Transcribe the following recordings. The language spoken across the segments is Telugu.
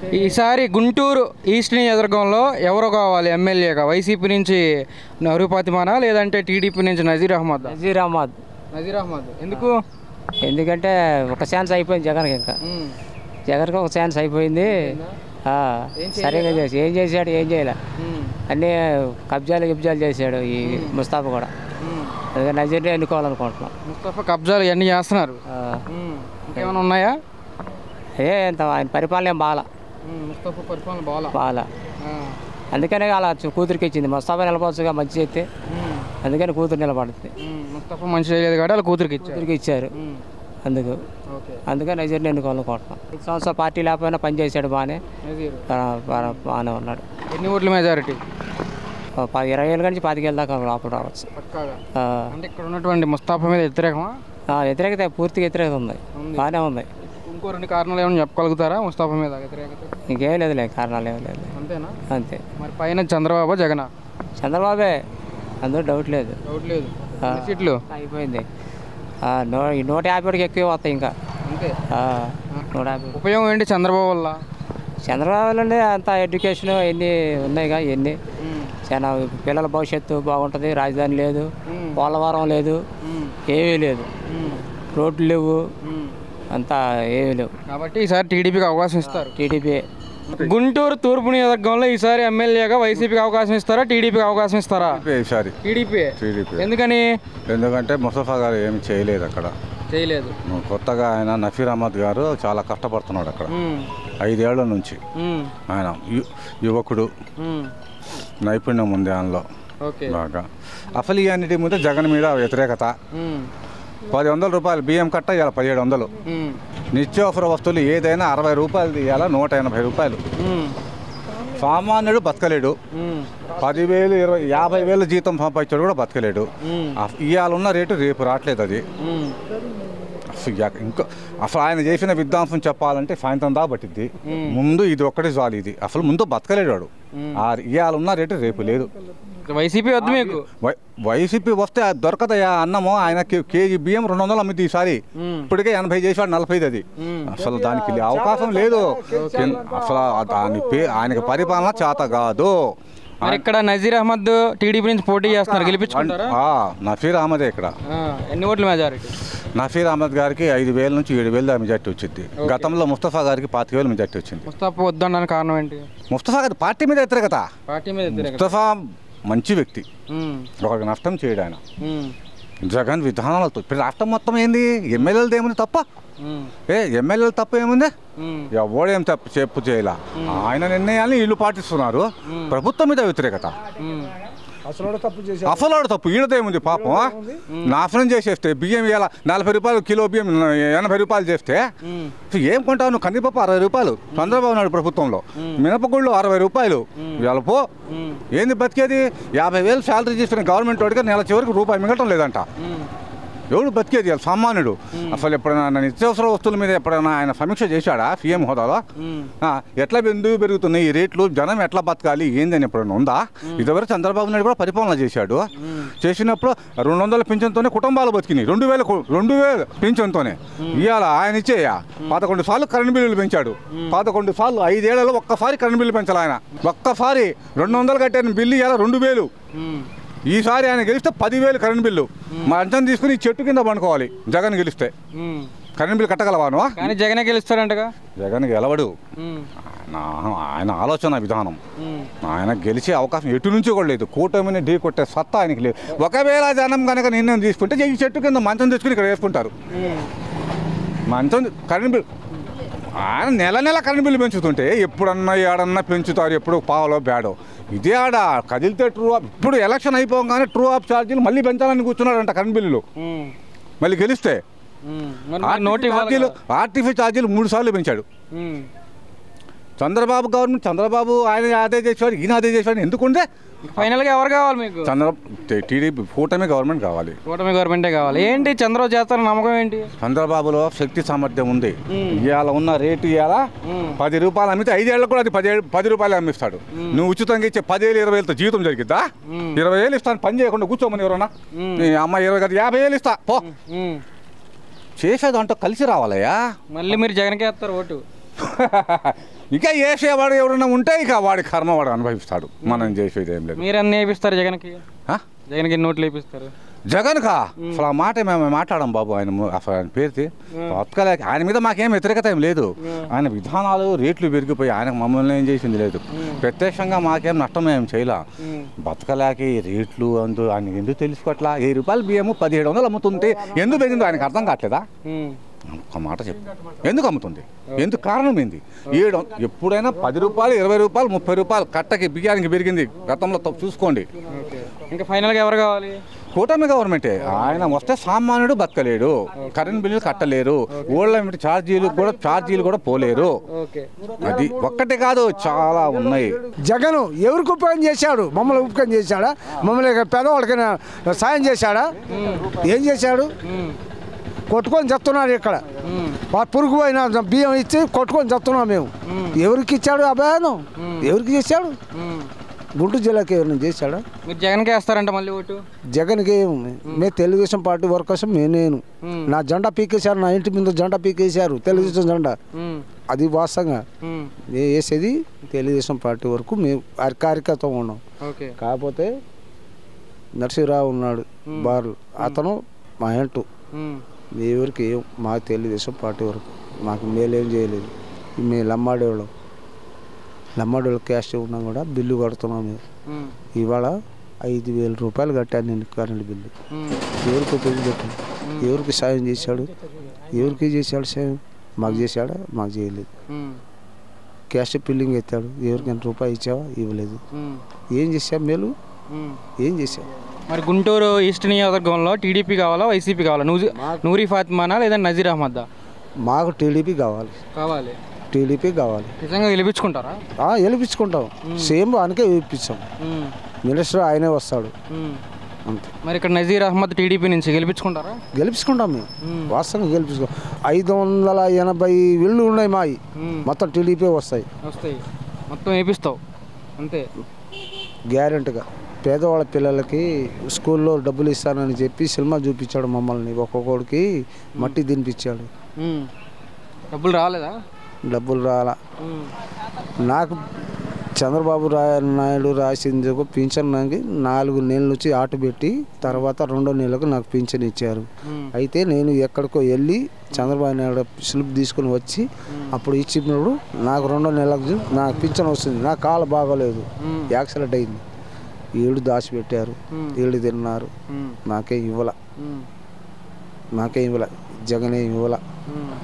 ఈసారి గుంటూరు ఈస్ట్ నియోజకవర్గంలో ఎవరు కావాలి ఎమ్మెల్యేగా వైసీపీ నుంచి నహరు ఫాతిమానా లేదంటే టీడీపీ నుంచి నజీర్ అహ్మద్ నజీర్ అహ్మద్ నజీర్ అహ్మద్ ఎందుకు ఎందుకంటే ఒక ఛాన్స్ అయిపోయింది జగన్కి ఇంకా ఉమ్. జగన్కి ఒక ఛాన్స్ అయిపోయింది ఆ, సరిగా చేసి ఏం చేశాడు ఏం చేయలే ఉమ్. అన్నీ కబ్జాలు గిబ్జాలు చేశాడు ఈ ముస్తాఫా కూడా ఉమ్. అందుకని నజీర్ని ఎన్నుకోవాలనుకుంటున్నాం ముస్తఫా కబ్జాలు ఇవన్నీ చేస్తున్నారు ఆ, ఉమ్. ఇంకేమైనా ఉన్నాయా ఏ ఎంత ఆయన పరిపాలన ఏం బాగా ఉమ్, ముస్తఫా పరిపాలన బాగా బాగా అందుకనే అలా చూ- కూతురికి ఇచ్చింది ముస్తాఫా నిలబడచ్చుగా మంచి చేస్తే అందుకని కూతురు నిలబడుతుంది ముస్తఫా మంచి చేయలేదు కాబట్టి వాళ్ళ కూతురికి ఇచ్చారు కూతురికి ఇచ్చారు ఉమ్. అందుకు ఓకే అందుకని నజీర్ని ఎన్నుకోవాలనుకుంటున్నాం ఐదు సంవత్సరాలు పార్టీ లేకపోయినా పని చేశాడు బాగానే నజీర్ బా- బా- బాగానే ఉన్నాడు ఎన్ని ఓట్ల మెజారిటీ ఓ పది ఇరవై ఏళ్ళ నుంచి పాతికేళ్ళ దాకా లోపల రావచ్చు పక్కాగా ఆ, అంటే ఇక్కడ ఉన్నటువంటి ముస్తాఫా మీద వ్యతిరేకమా ఆ, వ్యతిరేకత పూర్తిగా వ్యతిరేకత ఉంది బాగానే ఉంది ఇంకో రెండు కారణాలు ఏమైనా చెప్పగలుగుతారా ముస్తాఫా మీద వ్యతిరేకత ఇంకేం లేదులే కారణాలు ఏం లేదు అంతేనా అంతే మరి పైన చంద్రబాబు జగన్ చంద్రబాబే అందులో డౌట్ లేదు డౌట్ లేదు ఎన్ని సీట్లు అయిపోయింది ఆ, నూ ఈ నూట యాభై ఒకటికి ఎక్కువ వస్తాయి ఇంకా అంతే ఆ, నూట యాభై ఉపయోగం ఏంటి చంద్రబాబు వల్ల చంద్రబాబులోనే అంత ఎడ్యుకేషన్ ఎన్ని ఉన్నాయిగా ఎన్ని చాలా పిల్లల భవిష్యత్తు బాగుంటుంది రాజధాని లేదు పోలవరం లేదు ఏమీ లేదు రోడ్లు లేవు అంతా ఏమీ లేవు కాబట్టి ఈసారి టీడీపీకి అవకాశం ఇస్తారు టీడీపీ గుంటూరు తూర్పు నియోజకవర్గంలో ఈసారి ఎమ్మెల్యేగా వైసీపీకి అవకాశం ఇస్తారా టీడీపీకి అవకాశం ఇస్తారా ఈసారి టీడీపీ టీడీపీ ఎందుకని ఎందుకంటే ముస్తఫా గారు ఏమి చేయలేదు అక్కడ చేయలేదు కొత్తగా ఆయన నఫీర్ అహ్మద్ గారు చాలా కష్టపడుతున్నాడు అక్కడ ఐదేళ్ల నుంచి ఆయన యు- యువకుడు నైపుణ్యం ఉంది ఆయనలో ఓకే బాగా అసలు ఈ అన్నిటి ముందు జగన్ మీద వ్యతిరేకత పది వందల రూపాయలు బియ్యం కట్ట ఇవాళ పదిహేడు వందలు నిత్యావసర వస్తువులు ఏదైనా అరవై రూపాయలు తీయాలా నూట ఎనభై రూపాయలు సామాన్యుడు బతకలేడు పదివేలు ఇరవై యాభై వేలు జీతం సంపాదించాడు కూడా బతకలేడు అస- ఇవాళ ఉన్న రేటు రేపు రావట్లేదు అది అసలు ఇక- ఇంకో అసలు ఆయన చేసిన విధ్వంసం చెప్పాలంటే సాయంత్రం దా పట్టింది ముందు ఇది ఒక్కటి చాలు ఇది అసలు ముందు బతకలేడు వాడు ఆ ఇవాళ ఉన్న రేటు రేపు లేదు వైసీపీ వద్దు మీకు వై- వైసీపీ వస్తే అది దొరకదయా అన్నము ఆయన కే- కేజీ బియ్యం రెండు వందలు అమ్మింది ఈసారి ఇప్పటికే ఎనభై చేసాడు నలభై అది అసలు దానికి లే- అవకాశం లేదు కిన్- అసలు ఆ- దాని పే ఆయనకి పరిపాలన చేత కాదు మరి ఇక్కడ నజీర్ అహ్మద్ టీడీపీ నుంచి పోటీ చేస్తున్నారు గెలిపించుకుంటారా ఆ, నఫీర్ అహ్మదే ఇక్కడ ఆ, ఎన్ని ఓట్ల మెజారిటీ నఫీర్ అహ్మద్ గారికి ఐదు వేల నుంచి ఏడు వేలు దాకా మెజార్టీ వచ్చింది గతంలో ముస్తఫా గారికి పాతిక వేలు మెజార్టీ వచ్చింది ముస్తాఫా వద్దడానికి కారణం ఏంటి ముస్తఫా గారి పార్టీ మీద వ్యతిరేకత పార్టీ మీద వ్యతిరేకత ముస్తఫా మంచి వ్యక్తి ఉమ్, ఒకరికి నష్టం చేయడు ఆయన ఉమ్, జగన్ విధానాలతో ఇప్పుడు రాష్ట్రం మొత్తం ఏంది ఎమ్మెల్యేలది ఏముంది తప్ప ఉమ్, ఏ ఎమ్మెల్యేలు తప్ప ఏముంది ఉమ్, ఎవడేం తప్పు చెప్పు చేయలా ఆయన నిర్ణయాన్ని వీళ్ళు పాటిస్తున్నారు ప్రభుత్వం మీద వ్యతిరేకత ఉమ్. అసలు వాడు తప్పు ఈడదేముంది పాపం నాశనం చేసేస్తే బియ్యం ఇలా నలభై రూపాయలు కిలో బియ్యం ఎనభై రూపాయలు చేస్తే ఏం కొంటావు నువ్వు కందిపప్పు అరవై రూపాయలు చంద్రబాబు నాయుడు ప్రభుత్వంలో మినపగుళ్ళు అరవై రూపాయలు ఇవాళ పో ఏంది బతికేది యాభై వేలు శాలరీ తీసుకునే గవర్నమెంట్ వాడికి నెల చివరికి రూపాయి మిగలటం లేదంట ఎవడు బతికేది ఇవాళ సామాన్యుడు అసలు ఎప్పుడైనా నిత్యావసర వస్తువుల మీద ఎప్పుడైనా ఆయన సమీక్ష చేశాడా సీఎం హోదాలో ఆ, ఎట్లా ఎందుకు పెరుగుతున్నాయి ఈ రేట్లు జనం ఎట్లా బతకాలి ఏందని ఎప్పుడైనా ఉందా ఇదివరకు చంద్రబాబు నాయుడు కూడా పరిపాలన చేశాడు చేసినప్పుడు రెండు వందల పింఛన్తోనే కుటుంబాలు బతికినాయి రెండు వేల కు- రెండు వేల పింఛన్తోనే ఇవాళ ఆయన ఇచ్చేయ పదకొండు సార్లు కరెంట్ బిల్లులు పెంచాడు పదకొండు సార్లు ఐదేళ్లలో ఒక్కసారి కరెంట్ బిల్లు పెంచాలి ఆయన ఒక్కసారి రెండు వందలు కట్టిన బిల్లు ఇవాళ రెండు వేలు ఈసారి ఆయన గెలిస్తే పదివేలు కరెంట్ బిల్లు మా అంచనా తీసుకుని ఈ చెట్టు కింద పండుకోవాలి జగన్ గెలిస్తే ఉమ్. కరెంట్ బిల్లు కట్టగలవాను కానీ జగనే గెలుస్తాడంటగా జగన్ గెలవడు ఉమ్, ఆయన ఆయన ఆలోచన విధానం ఉమ్, ఆయన గెలిచే అవకాశం ఎటు నుంచి కూడా లేదు కూటమిని ఢీ కొట్టే సత్తా ఆయనకి లేదు ఒకవేళ జనం కనుక నిర్ణయం తీసుకుంటే ఈ చెట్టు కింద మంచం తీసుకుని ఇక్కడ వేసుకుంటారు ఉమ్. మంచం కరెంట్ బిల్ ఆయన నెల నెల కరెంట్ బిల్లు పెంచుతుంటే ఎప్పుడన్నా ఏడన్నా పెంచుతారు ఎప్పుడు పావలో బేడో ఇదే ఆడ కదిలితే ట్రూ ఆఫ్ ఇప్పుడు ఎలక్షన్ అయిపోగానే ట్రూ ఆఫ్ ఛార్జీలు మళ్ళీ పెంచాలని కూర్చున్నాడంట కరెంట్ బిల్లులు ఉమ్, మళ్ళీ గెలిస్తే ఉమ్. మరి మరి నోటి ఇవ్వాలి ఛార్జీలు కదా. ఆర్టీఫీ ఛార్జీలు మూడు సార్లు పెంచాడు ఉమ్, చంద్రబాబు గవర్నమెంట్ చంద్రబాబు ఆయన అదే చేసేవాడు ఈయన అదే చేసేవాడు ఎందుకుంటే ఫైనల్గా ఎవరు కావాలి మీకు చంద్ర టీడీపీ కూటమి గవర్నమెంట్ కావాలి కూటమి గవర్నమెంటే కావాలి ఏంటి చంద్రబాబు చేస్తారని నమ్మకం ఏంటి చంద్రబాబులో శక్తి సామర్థ్యం ఉంది ఇవాళ ఉన్న రేటు ఇవాళ మ్మ్. పది రూపాయలు అమ్మితే ఐదేళ్ళకు కూడా అది పది పది రూపాయలు అమ్మిస్తాడు నువ్వు ఉచితంగా ఇచ్చే పదివేలు ఇరవై వేలతో జీతం జరిగిద్దా మ్మ్. ఇరవై వేలు ఇస్తాను పని చేయకుండా కూర్చోమని ఎవరన్నా మ్మ్. నీ అమ్మ ఇరవై కదా యాభై వేలు ఇస్తా పో ఉమ్, చేసేదంటూ కలిసి రావాలయ్యా మళ్ళీ మీరు జగన్కే వేస్తారు ఓటు ఇక వేసేవాడు ఎవరైనా ఉంటే ఇక వాడి కర్మ వాడు అనుభవిస్తాడు మనం చేసేది ఏం లేదు మీరు అన్ని వేపిస్తారు జగన్కి ఆ? జగన్కి ఎన్ని నోట్లు వేపిస్తారు జగన్ కా అసలు ఆ మాట మేము మాట్లాడాం బాబు ఆయన ము- అసలు ఆయన పేరుతి బతకలేక ఆయన మీద మాకేం వ్యతిరేకత ఏం లేదు ఆయన విధానాలు రేట్లు పెరిగిపోయి ఆయన మమ్మల్ని ఏం చేసింది లేదు ప్రత్యక్షంగా మాకేం నష్టం ఏం చేయలే బతకలేక ఈ రేట్లు అందు ఆయన ఎందుకు తెలుసుకోవట్లా వెయ్యి రూపాయలు బియ్యము పదిహేడు వందలు అమ్ముతుంటే ఎందుకు పెరిగిందో ఆయనకు అర్థం కావట్లేదా ఒక మాట చెప్పు ఎందుకు అమ్ముతుంది ఎందుకు కారణం ఏంది ఏడు ఎప్పుడైనా పది రూపాయలు ఇరవై రూపాయలు ముప్పై రూపాయలు కట్టకి బియ్యానికి పెరిగింది గతంలో త- చూసుకోండి ఓకే ఇంకా ఫైనల్గా ఎవరు కావాలి కూటమి గవర్నమెంటే ఆయన వస్తే సామాన్యుడు బతకలేడు కరెంట్ బిల్లులు కట్టలేరు ఊళ్ళ ఏమిటి ఛార్జీలు కూడా ఛార్జీలు కూడా పోలేరు ఓకే అది ఒక్కటే కాదు చాలా ఉన్నాయి జగన్ ఎవరికి ఉపయోగం చేశాడు మమ్మల్ని ఉపయోగం చేశాడా మమ్మల్ని పేదవాళ్ళకైనా సాయం చేశాడా ఏం చేశాడు కొట్టుకొని చెప్తున్నారు ఇక్కడ మా పురుగు పోయిన బియ్యం ఇచ్చి కొట్టుకొని చెప్తున్నాం మేము ఎవరికి ఇచ్చాడు అభయానం ఎవరికి చేశాడు గుంటూరు జిల్లాకి ఎవరైనా చేశాడా మీరు జగన్కి వేస్తారంట మళ్ళీ ఓటు జగన్కి మేము తెలుగుదేశం పార్టీ వర్కర్స్ మే నేను మ్మ్. నా జెండా పీకేశారు నా ఇంటి మీద జెండా పీకేశారు తెలుగుదేశం జెండా మ్మ్. అది వాస్తవంగా మ్మ్. మేము వేసేది తెలుగుదేశం పార్టీ వరకు మేము కార్యకర్త ఉన్నాం ఓకే కాకపోతే నరసింహరావు ఉన్నాడు బార్లు అతను మా ఇంటూ మ్మ్. ఎవరికి ఏం మాకు తెలుగుదేశం పార్టీ వరకు మాకు మేలేం చేయలేదు మేము లమ్మాడేవాళ్ళం లమ్మాడేవాళ్ళ క్యాష్ ఉన్నా కూడా బిల్లు కడుతున్నాం మేము మ్మ్. ఇవాళ ఐదు వేల రూపాయలు కట్టాను నేను కరెంట్ బిల్లు మ్మ్. ఎవరికి ఉపయోగపెట్టాను ఎవరికి సాయం చేశాడు ఎవరికి చేశాడు సాయం మాకు చేశాడా మాకు చేయలేదు మ్మ్. క్యాష్ బిల్లింగ్ ఎత్తాడు ఎవరికి ఎంత రూపాయి ఇచ్చావా ఇవ్వలేదు మ్మ్. ఏం చేశావు మేలు మ్మ్. ఏం చేశావు మరి గుంటూరు ఈస్ట్ నియోజకవర్గంలో టీడీపీ కావాలా వైసీపీ కావాలా నూజి నూరి ఫాతిమానా లేదా నజీర్ అహ్మద్దా మాకు టీడీపీ కావాలి కావాలి టీడీపీ కావాలి నిజంగా గెలిపించుకుంటారా ఆ, గెలిపించుకుంటాం సేమ్ ఆయనకే గెలిపించాం మ్మ్. మినిస్టర్ ఆయనే వస్తాడు మ్మ్. అంతే మరి ఇక్కడ నజీర్ అహ్మద్ టీడీపీ నుంచి గెలిపించుకుంటారా గెలిపించుకుంటాం మేము వాస్తవంగా గెలిపించుకో ఐదు వందల ఎనభై ఇళ్ళు ఉన్నాయి మావి మ్మ్. మొత్తం టీడీపీ వస్తాయి వస్తాయి మొత్తం వేపిస్తావు అంతే గ్యారెంటీగా పేదవాళ్ళ పిల్లలకి స్కూల్లో డబ్బులు ఇస్తానని చెప్పి సినిమా చూపించాడు మమ్మల్ని ఒక్కొక్కడికి మట్టి తినిపించాడు మ్మ్. డబ్బులు రాలేదా డబ్బులు రాలా మ్మ్. నాకు చంద్రబాబు రా నాయుడు రాసింది ఒక పింఛన్ నాకు నాలుగు నెలల నుంచి ఆట పెట్టి తర్వాత రెండో నెలకు నాకు పింఛన్ ఇచ్చారు మ్మ్. అయితే నేను ఎక్కడికో వెళ్ళి చంద్రబాబు నాయుడు స్లిప్ తీసుకుని వచ్చి అప్పుడు ఇచ్చినప్పుడు నాకు రెండో నెలకు నాకు పింఛన్ వస్తుంది నా కాలు బాగోలేదు మ్మ్. యాక్సిడెంట్ అయింది ఏడు దాచిపెట్టారు మ్మ్. ఏడు తిన్నారు మ్మ్. నాకేం ఇవ్వాల మ్మ్. నాకేం ఇవ్వాల జగనే ఇవ్వాల మ్మ్.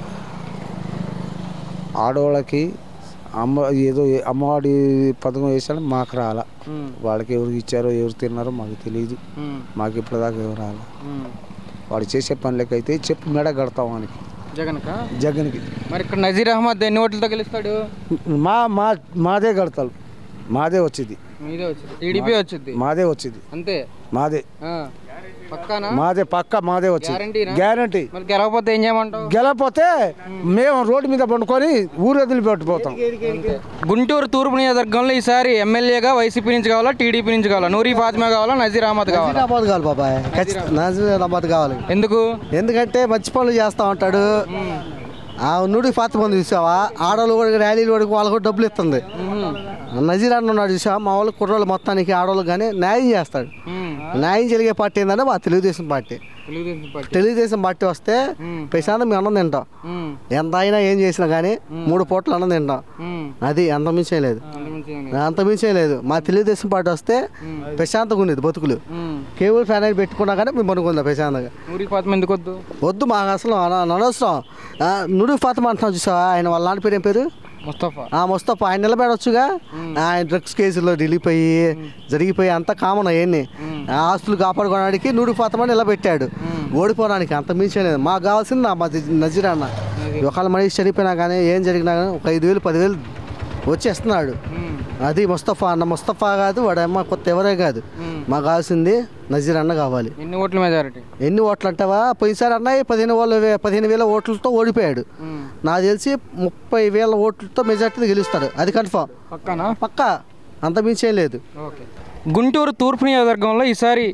ఆడవాళ్ళకి అమ్మ ఏదో అమ్మవాడి పథకం వేసాడు మాకు రాల మ్మ్. వాళ్ళకి ఎవరికి ఇచ్చారో ఎవరు తిన్నారో మాకు తెలియదు మ్మ్. మాకు ఇప్పటిదాకా ఎవరు రాల మ్మ్. వాడు చేసే పనులకైతే చెప్పు మెడ కడతాం వానికి జగన్కా జగన్కి మరి ఇక్కడ నజీర్ అహ్మద్ ఎన్ని ఓట్లతో గెలుస్తాడు మా మా మాదే కడతారు మాదే వచ్చింది మీదే వచ్చింది టీడీపీ వచ్చింది మాదే వచ్చింది అంతే మాదే ఆ. పక్కానా మాదే పక్క మాదే వచ్చింది గ్యారంటీనా? గ్యారంటీ మరి గెలవకపోతే ఏం చేయమంటావు గెలకపోతే మేము రోడ్డు మీద పండుకొని ఊరు వదిలిపెట్టిపోతాం గుంటూరు తూర్పు నియోజకవర్గంలో ఈసారి ఎమ్మెల్యేగా వైసీపీ నుంచి కావాలా టీడీపీ నుంచి కావాలా నూరి ఫాతిమా కావాలా నజీర్ అహ్మద్ కావాలా నజీరాబాద్ కావాలి బాబాయ్ ఖచ్చితంగా నజీరాబాద్ కావాలి ఎందుకు ఎందుకంటే మంచి పనులు చేస్తా ఉంటాడు ఆ నుడి పాత మంది చూసావా ఆడవాళ్ళు కూడా ర్యాలీలు కూడా వాళ్ళకి కూడా డబ్బులు ఇస్తుంది నజీర్ అన్న ఉన్నాడు చూసావా మా వాళ్ళు కుర్రోళ్ళు మొత్తానికి ఆడవాళ్ళు కానీ న్యాయం చేస్తాడు మ్మ్. న్యాయం జరిగే పార్టీ ఏంటంటే మా Telugu Desam party Telugu Desam party Telugu Desam party వస్తే ప్రశాంతం మేము అన్నం తింటాం మ్మ్. ఎంత అయినా ఏం చేసినా కానీ మూడు పూటలు అన్నం తింటాం మ్మ్. అది అంత మించే లేదు అంతకుమించి ఏం లేదు. అంత మించే లేదు మా తెలుగుదేశం పార్టీ వస్తే ప్రశాంతంగా ఉండేది బతుకులు మ్మ్. కేబుల్ ఫ్యాన్ అయితే పెట్టుకున్నా కానీ మేము పనుకుందాం ప్రశాంతంగా నూరి ఫాతిమా ఎందుకు వద్దు వద్దు మాకు అసలు అన- అనవసరం ఆ, నుడు ఫాతిమా అంటున్నావు చూసావా ఆయన వాళ్ళ నాన్న పేరు ఏం పేరు ముస్తఫా ఆ ముస్తఫా ఆయన నిలబెడొచ్చుగా ఆయన డ్రగ్స్ కేసులో రిలీపోయి జరిగిపోయి అంతా కామన్ అవన్నీ ఆ ఆస్తులు కాపాడుకోవడానికి నూడు ఫాతిమా నిలబెట్టాడు ఓడిపోవడానికి అంత మించలేదు మాకు కావాల్సింది నా మధ్య నజీరా అన్న ఒకవేళ మనిషి చనిపోయినా కానీ ఏం జరిగినా కానీ ఒక ఐదు వేలు పదివేలు వచ్చేస్తున్నాడు అది ముస్తఫా అన్న ముస్తఫా కాదు వాడు అమ్మ కొత్త ఎవరే కాదు మాకు కావాల్సింది నజీర్ అన్న కావాలి ఎన్ని ఓట్ల మెజారిటీ ఎన్ని ఓట్లు అంటావా పోయినసారి అన్నయ్య పదిహేను వాళ్ళ పదిహేను వేల ఓట్లతో ఓడిపోయాడు నాకు తెలిసి ముప్పై వేల ఓట్లతో మెజార్టీ గెలుస్తాడు అది కన్ఫామ్ పక్కానా పక్క అంత మించేం లేదు ఓకే గుంటూరు తూర్పు నియోజకవర్గంలో ఈసారి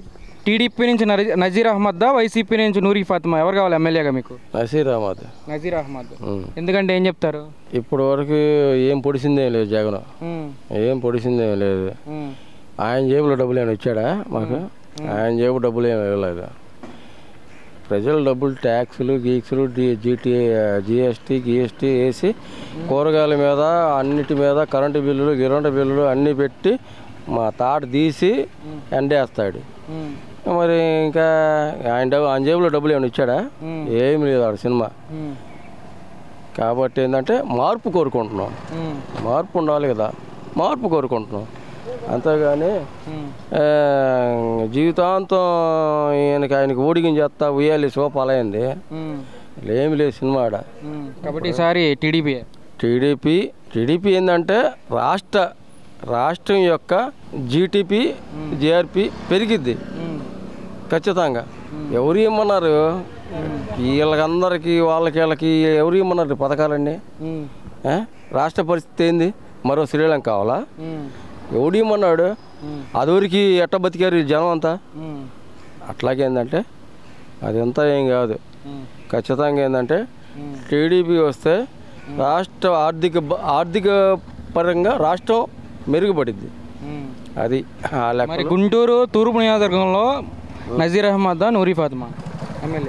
టీడీపీ నుంచి నరి- నజీర్ అహ్మద్దా వైసీపీ నుంచి నూరి ఫాతిమా ఎవరు కావాలి ఎమ్మెల్యేగా మీకు నసీర్ అహ్మద్ నజీర్ అహ్మద్ ఎందుకంటే ఏం చెప్తారు ఇప్పటి వరకు ఏం పొడిసిందేం లేదు జగన్ ఉమ్, ఏం పొడిసిందేం లేదు ఉమ్, ఆయన జేబులో డబ్బులు ఏమైనా ఇచ్చాడా మాకు ఆయన జేబు డబ్బులు ఏమి ఇవ్వలేదు ప్రజలు డబ్బులు ట్యాక్సులు గీక్సులు డి జీటీ జిఎస్టీ గిఎస్టీ వేసి కూరగాయల మీద అన్నిటి మీద కరెంటు బిల్లులు గిరంట బిల్లులు అన్నీ పెట్టి మా తాట తీసి ఎండేస్తాడు ఉమ్, మరి ఇంకా ఆయన డబ్బు ఆయన జేబులో డబ్బులు ఏమైనా ఇచ్చాడా ఏమి లేదు ఆడ సినిమా ఉమ్, కాబట్టి ఏంటంటే మార్పు కోరుకుంటున్నాం ఉమ్, మార్పు ఉండాలి కదా మార్పు కోరుకుంటున్నాం అంతేగాని ఉమ్. ఆ, జీవితాంతం ఈయనకి ఆయనకి ఊడిగిన చేస్తా ఉయ్యాలి సోపాలైంది ఉమ్, ఏమి లేదు సినిమా ఆడ ఉమ్. కాబట్టి ఈసారి టీడీపీ టీడీపీ టీడీపీ ఏంటంటే రాష్ట్ర రాష్ట్రం యొక్క జీటీపీ జిఆర్పి పెరిగిద్ది ఖచ్చితంగా ఎవరు ఇమ్మన్నారు వీళ్ళకందరికీ వాళ్ళకి వీళ్ళకి ఎవరు ఇమ్మన్నారు పథకాలన్నీ ఆ? రాష్ట్ర పరిస్థితి ఏంది మరో శ్రీలంక కావాలా ఎవడు ఇమ్మన్నాడు అదూరికి ఎట్ట బతికారు ఈ జనం అంతా అట్లాగే ఏంటంటే అదంతా ఏం కాదు ఖచ్చితంగా ఏంటంటే టీడీపీ వస్తే రాష్ట్ర ఆర్థిక బ- ఆర్థిక పరంగా రాష్ట్రం మెరుగుపడిద్ది అది ఆ మరి లెక్క గుంటూరు తూర్పు నియోజకవర్గంలో నజీర్ అహ్మద్ నూరి ఫాతిమా ఎమ్మెల్యే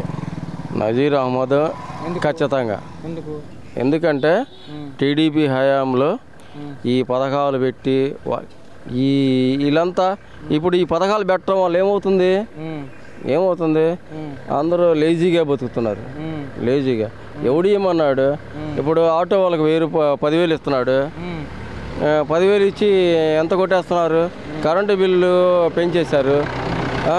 నజీర్ అహ్మద్ ఖచ్చితంగా ఎందుకు ఎందుకంటే టీడీపీ హయాంలో ఈ పథకాలు పెట్టి వా- ఈ వీళ్ళంతా ఇప్పుడు ఈ పథకాలు పెట్టడం వల్ల ఏమవుతుంది ఉమ్, ఏమవుతుంది అందరూ లేజీగా బతుకుతున్నారు ఉమ్, లేజీగా ఎవడు ఏమన్నాడు ఇప్పుడు ఆటో వాళ్ళకి వెయ్యి రూపాయ పదివేలు ఇస్తున్నాడు ఉమ్, ఆ, పదివేలు ఇచ్చి ఎంత కొట్టేస్తున్నారు కరెంటు బిల్లు పెంచేశారు ఆ,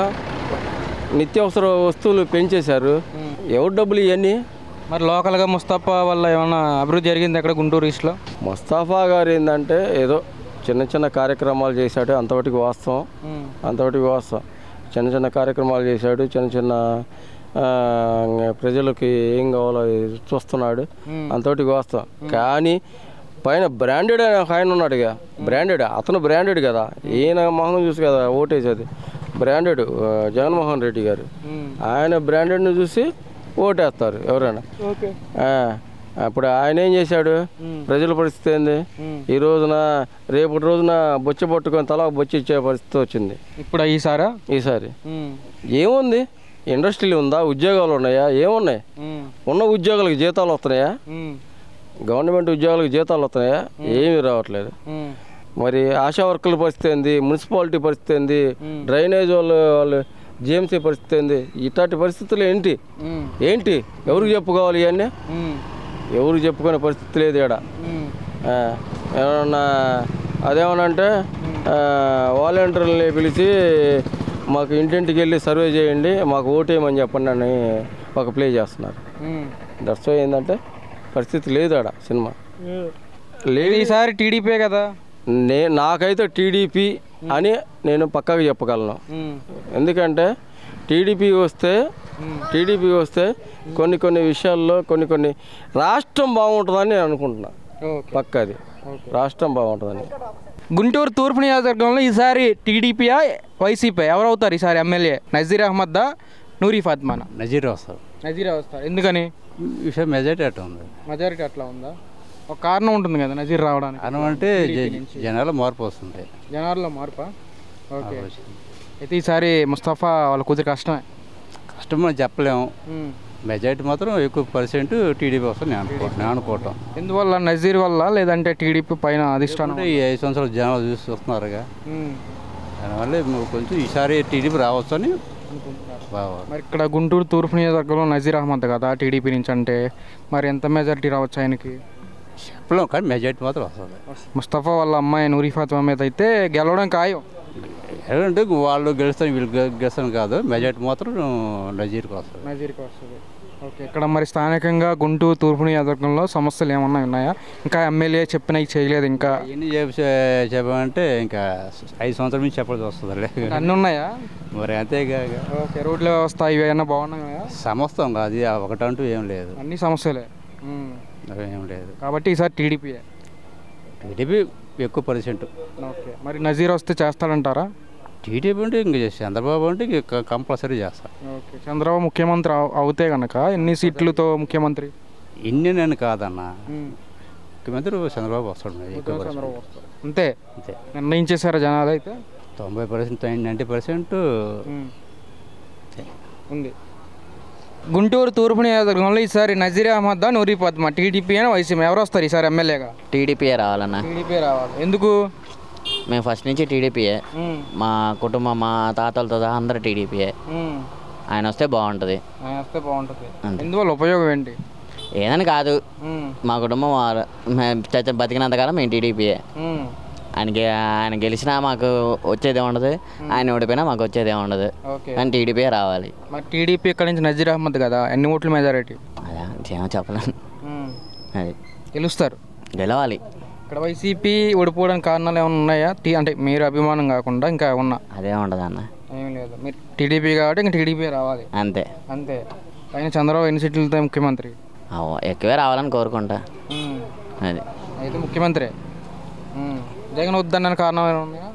నిత్యావసర వస్తువులు పెంచేశారు ఎవరు డబ్బులు ఇవన్నీ మరి లోకల్గా ముస్తఫా వల్ల ఏమన్నా అభివృద్ధి జరిగింది ఎక్కడ గుంటూరు ఈస్ట్లో ముస్తాఫా గారు ఏంటంటే ఏదో చిన్న చిన్న కార్యక్రమాలు చేశాడు అంతవరకు వాస్తవం అంతవరకు వాస్తవం చిన్న చిన్న కార్యక్రమాలు చేశాడు చిన్న చిన్న ఆ, ప్రజలకి ఏం కావాలో చూస్తున్నాడు అంతవరకు వాస్తవం కానీ పైన బ్రాండెడ్ అనే ఒక ఆయన ఉన్నాడు ఇక బ్రాండెడ్ అతను బ్రాండెడ్ కదా ఈయన మొహం చూసి కదా ఓటేసేది బ్రాండెడ్ ఆ, జగన్మోహన్ రెడ్డి గారు ఆయన బ్రాండెడ్ని చూసి ఓటేస్తారు ఎవరైనా ఓకే ఆ, అప్పుడు ఆయన ఏం చేశాడు ప్రజల పరిస్థితి ఏంది ఈ రోజున రేపటి రోజున బొచ్చ పట్టుకొని తల బొచ్చ ఇచ్చే పరిస్థితి వచ్చింది ఇప్పుడు ఈసారా ఈసారి ఏముంది ఇండస్ట్రీలు ఉందా ఉద్యోగాలు ఉన్నాయా ఏమున్నాయి ఉన్న ఉద్యోగాలకు జీతాలు వస్తున్నాయా గవర్నమెంట్ ఉద్యోగాలకు జీతాలు వస్తున్నాయా ఏమీ రావట్లేదు మరి ఆశా వర్కర్ల పరిస్థితి ఏంది మున్సిపాలిటీ పరిస్థితి ఏంది డ్రైనేజ్ వాళ్ళు వాళ్ళు జిఎంసీ పరిస్థితి ఏంది ఇట్లాంటి పరిస్థితులు ఏంటి ఏంటి ఎవరికి చెప్పుకోవాలి ఇవన్నీ ఎవరికి చెప్పుకునే పరిస్థితి లేదు ఇక్కడ ఏమన్నా అదేమనంటే వాలంటీర్లని పిలిచి మాకు ఇంటింటికి వెళ్ళి సర్వే చేయండి మాకు ఓటేయమని చెప్పండి అని ఒక ప్లే చేస్తున్నారు దట్స్ ఏంటంటే పరిస్థితి లేదు ఆడ సినిమా లేదు ఈసారి టీడీపీ కదా నే నాకైతే టీడీపీ అని నేను పక్కాగా చెప్పగలను ఎందుకంటే టీడీపీ వస్తే టీడీపీ వస్తే కొన్ని కొన్ని విషయాల్లో కొన్ని కొన్ని రాష్ట్రం బాగుంటుందని నేను అనుకుంటున్నా ఓకే పక్కది రాష్ట్రం బాగుంటుందని గుంటూరు తూర్పు నియోజకవర్గంలో ఈసారి టీడీపీయా వైసీపీ ఎవరు అవుతారు ఈసారి ఎమ్మెల్యే నజీర్ అహ్మద్దా నూరి ఫాత్మానా నజీర్ వస్తారు నజీర్ వస్తారు ఎందుకని విషయం మెజారిటీ అట్లా ఉంది మెజారిటీ అట్లా ఉందా ఒక కారణం ఉంటుంది కదా నజీర్ రావడానికి కారణం అంటే జ- జనాల మార్పు వస్తుంది జనాల్లో మార్పా ఓకే అయితే ఈసారి ముస్తఫా వాళ్ళ కూతురు కష్టమే కష్టం మనం చెప్పలేము మెజారిటీ మాత్రం ఎక్కువ పర్సెంట్ టీడీపీ వస్తుంది నేను అనుకో నేను అనుకోవటం ఎందువల్ల నజీర్ వల్ల లేదంటే టీడీపీ పైన అధిష్టానం అంటే ఈ ఐదు సంవత్సరాలు జనాలు చూసి వస్తున్నారుగా ఉమ్. దానివల్ల మేము కొంచెం ఈసారి టీడీపీ రావచ్చు అని బాగా మరి ఇక్కడ గుంటూరు తూర్పు నియోజకవర్గంలో నజీర్ అహ్మద్ కదా టీడీపీ నుంచి అంటే మరి ఎంత మెజారిటీ రావచ్చు ఆయనకి చెప్పలేము కానీ మెజారిటీ మాత్రం వస్తుంది ముస్తఫా వాళ్ళ అమ్మాయి నూరి ఫాతిమా మీద అయితే గెలవడం ఖాయం ఎందుకంటే వాళ్ళు గెలుస్తాను వీళ్ళు గె- గెలుస్తాను కాదు మెజారిటీ మాత్రం నజీర్కి వస్తుంది నజీర్కి వస్తుంది ఓకే ఇక్కడ మరి స్థానికంగా గుంటూరు తూర్పు నియోజకవర్గంలో సమస్యలు ఏమన్నా ఉన్నాయా ఇంకా ఎమ్మెల్యే చెప్పినవి చేయలేదు ఇంకా ఎన్ని చెప్పి చెప్పామంటే ఇంకా ఐదు సంవత్సరాల నుంచి చెప్పాల్సి వస్తుంది అన్నీ ఉన్నాయా మరి అంతేగా ఇక. ఓకే రోడ్ల వ్యవస్థ ఇవి ఏమన్నా బాగున్నాయా సమస్తం అది ఒకటంటూ ఏం లేదు అన్ని సమస్యలే ఉమ్. ఏం లేదు కాబట్టి ఈసారి టీడీపీయే టీడీపీ ఎక్కువ పర్సెంట్ ఓకే మరి నజీర్ వస్తే చేస్తాడంటారా టీడీపీ అంటే ఇంక చంద్రబాబు అంటే ఇంక కంపల్సరీ చేస్తారు ఓకే చంద్రబాబు ముఖ్యమంత్రి అవ- అవుతే కనుక ఎన్ని సీట్లతో ముఖ్యమంత్రి ఇన్ని నేను కాదన్న ముఖ్యమంత్రి చంద్రబాబు వస్తాడు ఎక్కువ పర్సెంట్. అంతే అంతే నిర్ణయించేశారా జనాలు అయితే తొంభై పర్సెంట్ నైంటీ పర్సెంట్ ఉంది గుంటూరు తూర్పు నియోజకవర్గంలో ఈసారి నజీర్ అహ్మద్ నూరి పద్మ టీడీపీ అని వైసీపీ ఎవరు వస్తారు ఈసారి ఎమ్మెల్యేగా టీడీపీయే రావాలన్న టీడీపీ రావాలి ఎందుకు మేము ఫస్ట్ నుంచి టీడీపీయే మా కుటుంబం మా తాతలతో సహా అందరూ టీడీపీయే ఆయన వస్తే బాగుంటుంది ఆయన వస్తే బాగుంటుంది అంతే. ఎందువల్ల ఉపయోగం ఏంటి ఏదని కాదు మా కుటుంబం వారు- మేము చచ్చ బతికినంతకాలం మేము టీడీపీయే ఆయనకి ఆయన గెలిచినా మాకు వచ్చేదే ఉండదు ఆయన ఓడిపోయినా మాకు వచ్చేదే ఉండదు ఓకే కానీ టీడీపీయే రావాలి మరి టీడీపీ ఇక్కడ నుంచి నజీర్ అహ్మద్ కదా ఎన్ని ఓట్ల మెజారిటీ అదే ఏమో చెప్పలేను అది గెలుస్తారు గెలవాలి ఇక్కడ వైసీపీ ఓడిపోవడానికి కారణాలు ఏమైనా ఉన్నాయా టీ అంటే మీరు అభిమానం కాకుండా ఇంకా ఉన్నా అదే ఉండదు అన్న ఏం లేదు మీరు టీడీపీ కాబట్టి ఇంకా టీడీపీ రావాలి అంతే అంతే పైన చంద్రబాబు ఎన్ని సీట్లతో ముఖ్యమంత్రి అవ్వ, ఎక్కువే రావాలని కోరుకుంటా అది అయితే ముఖ్యమంత్రి ఉమ్. జగన్ వద్దన్న కారణం ఏమైనా ఉన్నాయా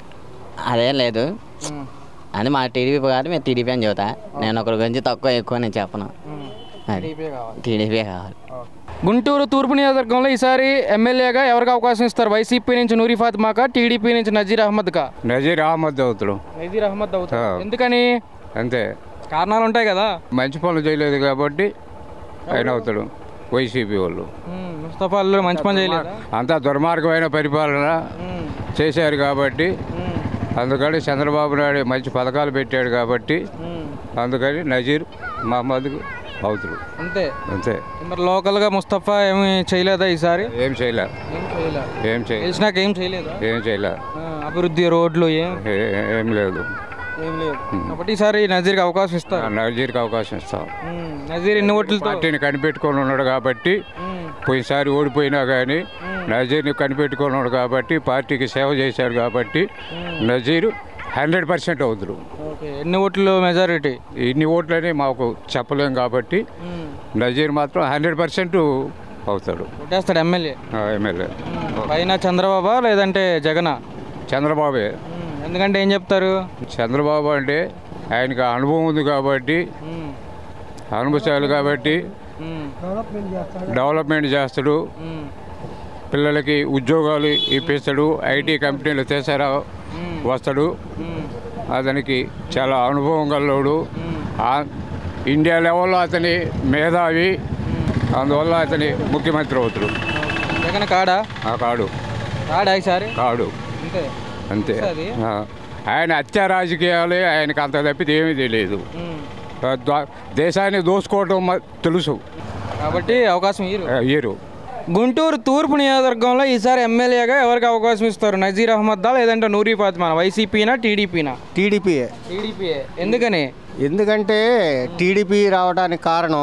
అదేం లేదు ఉమ్. అది మా టీడీపీ కాదు మేము టీడీపీ అని చెబుతా నేను ఒకరి గురించి తక్కువ ఎక్కువ నేను చెప్పను ఉమ్. అది టీడీపీ కావాలి టీడీపీ కావాలి గుంటూరు తూర్పు నియోజకవర్గంలో ఈసారి ఎమ్మెల్యేగా ఎవరికి అవకాశం ఇస్తారు వైసీపీ నుంచి నూరి ఫాతిమాకా టీడీపీ నుంచి నజీర్ అహ్మద్కా నజీర్ అహ్మద్ అవుతాడు నజీర్ అహ్మద్ అవుతారు ఆ. ఎందుకని అంతే కారణాలు ఉంటాయి కదా మంచి పనులు చేయలేదు కాబట్టి ఆయన అవుతాడు వైసీపీ వాళ్ళు ఉమ్, ముస్తఫా అల్లు మంచి పని చేయలేదా అంతా దుర్మార్గమైన పరిపాలన ఉమ్, చేశారు కాబట్టి ఉమ్, అందుకని చంద్రబాబు నాయుడు మంచి పథకాలు పెట్టాడు కాబట్టి ఉమ్. అందుకని నజీర్ మహమ్మద్ అవుతాడు అంతే అంతే మరి లోకల్గా ముస్తఫా ఏమి చేయలేదా ఈసారి ఏం చేయలే ఏం చేయలే ఏం చేయ తెలిసినాక ఏం చేయలేదా ఏం చేయలే ఆ, అభివృద్ధి రోడ్లు ఏం ఏ- ఏం లేదు ఏం లేదు కాబట్టి ఈసారి నజీర్కి అవకాశం ఇస్తారు నజీర్కి అవకాశం ఇస్తాం ఉమ్, నజీర్ ఎన్ని ఓట్లతో పార్టీని కనిపెట్టుకొని ఉన్నాడు కాబట్టి ఉమ్, పోయినసారి ఓడిపోయినా కానీ నజీర్ని కనిపెట్టుకొని ఉన్నాడు కాబట్టి పార్టీకి సేవ చేశాడు కాబట్టి నజీర్ హండ్రెడ్ పర్సెంట్ అవుతాడు ఓకే ఎన్ని ఓట్లు మెజారిటీ ఇన్ని ఓట్లని మాకు చెప్పలేం కాబట్టి నజీర్ మాత్రం హండ్రెడ్ పర్సెంట్ అవుతాడు కొట్టేస్తాడు ఎమ్మెల్యే ఆ, ఎమ్మెల్యే పైన చంద్రబాబా లేదంటే జగనా చంద్రబాబే ఉమ్, ఎందుకంటే ఏం చెప్తారు చంద్రబాబు అంటే ఆయనకి అనుభవం ఉంది కాబట్టి ఉమ్, అనుభవశాలు కాబట్టి ఉమ్, డెవలప్మెంట్ చేస్తాడు ఉమ్, పిల్లలకి ఉద్యోగాలు ఇప్పిస్తాడు ఐటీ కంపెనీలు తెసారా వస్తాడు ఉమ్, అతనికి చాలా అనుభవం గలవాడు ఆ- ఇండియా లెవెల్లో అతని మేధావి అందువల్ల అతని ముఖ్యమంత్రి అవుతాడు జగన్ కాడా ఆ కాడు కాడా ఈసారి కాడు అంతే అంతే వస్తది. ఆ. ఆయన హత్య రాజకీయాలే ఆయనకు అంత తప్పితే ఏమీ తెలియదు ఉమ్, ఆ, ద- దేశాన్ని దోసుకోవటం మ- తెలుసు కాబట్టి అవకాశం ఇయ్యరు ఆ, ఇయ్యరు గుంటూరు తూర్పు నియోజకవర్గంలో ఈసారి ఎమ్మెల్యేగా ఎవరికి అవకాశం ఇస్తారు నజీర్ అహ్మద్దా లేదంటే నూరి ఫాతిమా వైసీపీనా టీడీపీనా టీడీపీయే టీడీపీయే ఎందుకని ఎందుకంటే టీడీపీ రావడానికి కారణం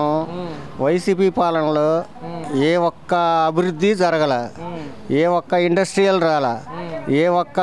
వైసీపీ పాలనలో ఏ ఒక్క అభివృద్ధి జరగల ఏ ఒక్క ఇండస్ట్రియల్ రాల ఏ ఒక్క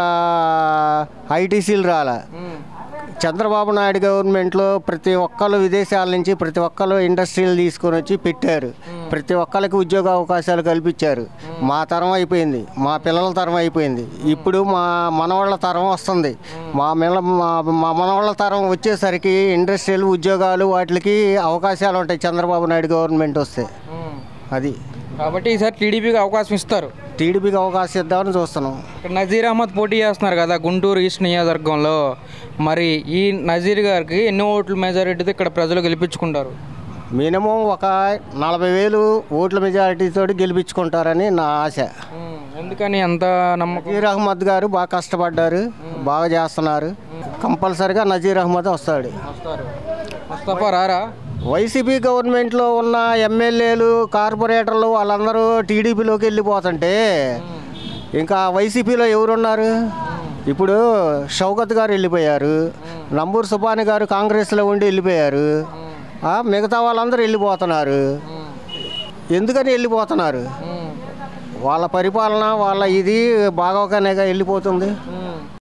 ఐటీసీలు రాల చంద్రబాబు నాయుడు గవర్నమెంట్లో ప్రతి ఒక్కరు విదేశాల నుంచి ప్రతి ఒక్కరు ఇండస్ట్రీలు తీసుకొని వచ్చి పెట్టారు ప్రతి ఒక్కరికి ఉద్యోగ అవకాశాలు కల్పించారు మా తరం అయిపోయింది మా పిల్లల తరం అయిపోయింది ఇప్పుడు మా మనవాళ్ళ తరం వస్తుంది మా మిల్ల మా మా మనవాళ్ళ తరం వచ్చేసరికి ఇండస్ట్రియల్ ఉద్యోగాలు వాటికి అవకాశాలు ఉంటాయి చంద్రబాబు నాయుడు గవర్నమెంట్ వస్తే అది కాబట్టి ఈసారి టీడీపీకి అవకాశం ఇస్తారు టీడీపీకి అవకాశం ఇద్దామని చూస్తున్నాం ఇక్కడ నజీర్ అహ్మద్ పోటీ చేస్తున్నారు కదా గుంటూరు ఈస్ట్ నియోజకవర్గంలో మరి ఈ నజీర్ గారికి ఎన్ని ఓట్ల మెజారిటీతో ఇక్కడ ప్రజలు గెలిపించుకుంటారు మినిమం ఒక నలభై వేలు ఓట్ల మెజారిటీతో గెలిపించుకుంటారని నా ఆశ ఎందుకని అంత నమ్మకం నజీర్ అహ్మద్ గారు బాగా కష్టపడ్డారు బాగా చేస్తున్నారు కంపల్సరిగా నజీర్ అహ్మద్ వస్తాడు వస్తారు ముస్తఫా రారా వైసీపీ గవర్నమెంట్లో ఉన్న ఎమ్మెల్యేలు కార్పొరేటర్లు వాళ్ళందరూ టీడీపీలోకి వెళ్ళిపోతుంటే ఇంకా వైసీపీలో ఎవరున్నారు ఇప్పుడు షౌకత్ గారు వెళ్ళిపోయారు నంబూరు సుబాని గారు కాంగ్రెస్లో ఉండి వెళ్ళిపోయారు ఆ, మిగతా వాళ్ళందరూ వెళ్ళిపోతున్నారు ఎందుకని వెళ్ళిపోతున్నారు వాళ్ళ పరిపాలన వాళ్ళ ఇది బాగోకనేగా వెళ్ళిపోతుంది